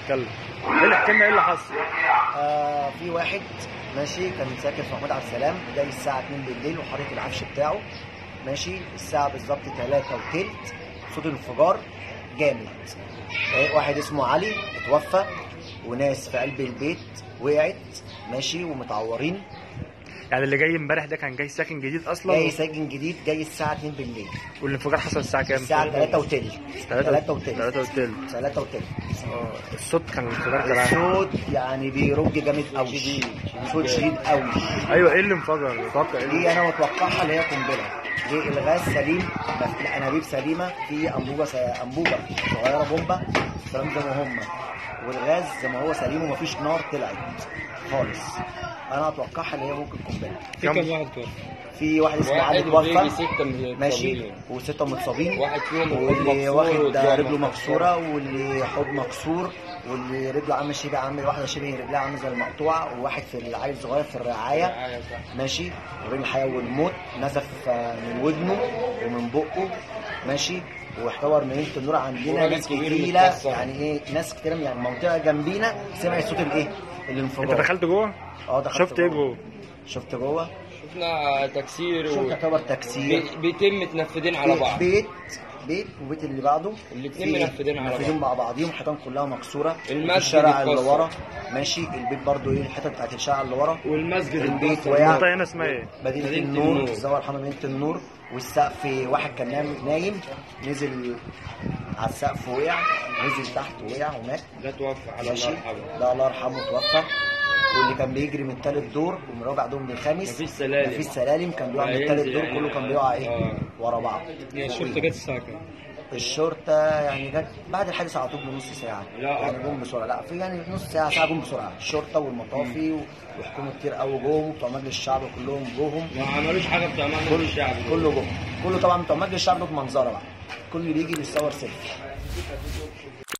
اتكلم ايه اللي احكي لنا ايه اللي حصل آه في واحد ماشي كان ساكن في محمود عبد السلام جاي الساعة 2 بالليل وحاطط العفش بتاعه ماشي الساعة بالظبط 3 وتلت صوت الانفجار جامد آه، واحد اسمه علي اتوفى وناس في قلب البيت وقعت ماشي ومتعورين يعني اللي جاي امبارح ده كان جاي ساكن جديد اصلا جاي ساكن جديد جاي الساعة 2 بالليل والانفجار حصل الساعه كام الساعة 3 وتلت 3 وتلت 3 وتلت 3 وتلت اه الصوت كان انفجار كمان الصوت يعني بيرج جامد قوي صوت شديد قوي ايوه ايه اللي انفجر متوقع ايه دي انا متوقعها اللي هي قنبله دي الغاز سليم بس الانابيب سليمه في انبوبه س... انبوبه صغيره بومبه الكلام زي ما هم والغاز زي ما هو سليم ومفيش نار طلعت خالص انا اتوقعها اللي هي ممكن قنبله في كم واحد توفى؟ في واحد اسمه علي واحد بيجي توفى ستة من ماشي الطبيعي. وسته متصابين واحد فيهم واللي مكسور واحد ودراع رجله مكسور. مكسوره واللي حوض مكسور واللي رجله عامل شبه عامل واحده شبه رجلها عامل زي المقطوعه وواحد في العيل صغير في الرعايه آه، صح. ماشي ورجل الحياه والموت نزف آه، من ودنه ومن بقه ماشي واحتوى مدينه النور عندنا وراجل ناس كبير كتيره متكسر. يعني ايه ناس كتيره من يعني منطقه جنبينا سمعت صوت الايه الانفجار انت دخلت جوه اه دخلت شفت ايه جوه شفت جوه شفنا تكسير شفت و... يعتبر تكسير بي- بيتم متنفذين على بعض بيت بيت وبيت اللي بعده الاتنين في- منفذين على منفذين مع بعضيهم الحيطان كلها مكسوره المسجد في الشارع اللي اتكسر. ورا ماشي البيت برضو ايه الحته بتاعت الشارع اللي ورا والمسجد البيت اتكسر. وقع. المنطقه هنا اسمها ايه مدينه مدينة النور النور. الزاويه الحمراء مدينه النور والسقف واحد كان نايم نايم نزل على السقف وقع نزل تحت وقع ومات ده توفى على الله ماشي يرحمه ده الله يرحمه توفى واللي كان بيجري من ثالث دور ومن رابع دور من الخامس مفيش سلالم. مفيش سلالم كان بيقع من هينزل الثالث دور يعني. كله كان بيقع ايه آه. ورا بعض الشرطة جت الساعة كام؟ الشرطة يعني جت بعد الحادث على طول بنص ساعة لا. يعني جم بسرعة لا في يعني نص ساعة ساعة جم بسرعة الشرطة والمطافي وحكومة كتير قوي جم بتوع مجلس الشعب كلهم جوهم ما عملوش حاجة بتوع مجلس الشعب كله جم كله طبعا بتوع مجلس الشعب دول منظرة بقى كله بيجي بيصور سيلفي